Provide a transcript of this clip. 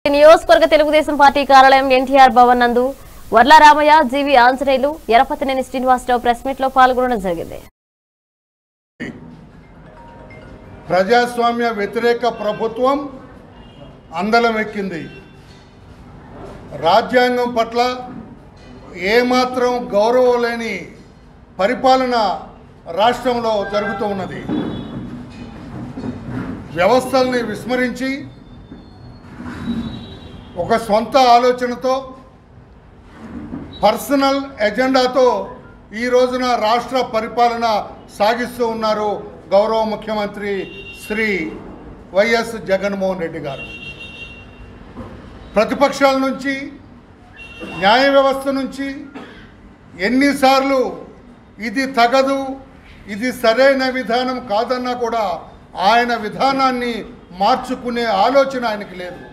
నియోజకవర్గ తెలుగుదేశం పార్టీ కార్యాలయం ఎన్టీఆర్ భవన్ నందు వర్ల రామయ్య జీవి ఆంజనేయులు ఎరపతినేని శ్రీనివాసరావు ప్రెస్ మీట్ లో పాల్గొనడం జరిగింది ప్రజాస్వామ్య వ్యతిరేక ప్రభుత్వం అందలం ఎక్కింది రాజ్యాంగం పట్ల ఏమాత్రం గౌరవం లేని పరిపాలన రాష్ట్రంలో జరుగుతూ ఉన్నది వ్యవస్థల్ని విస్మరించి ఒక సొంత ఆలోచనతో పర్సనల్ ఎజెండాతో ఈ రోజున రాష్ట్ర పరిపాలన సాగిస్తూ ఉన్నారు గౌరవ ముఖ్యమంత్రి శ్రీ వైఎస్ జగన్మోహన్ రెడ్డి గారు ప్రతిపక్షాల నుంచి న్యాయ వ్యవస్థ నుంచి ఎన్నిసార్లు ఇది తగదు ఇది సరైన విధానం కాదన్నా కూడా ఆయన విధానాన్ని మార్చుకునే ఆలోచన ఆయనకి లేదు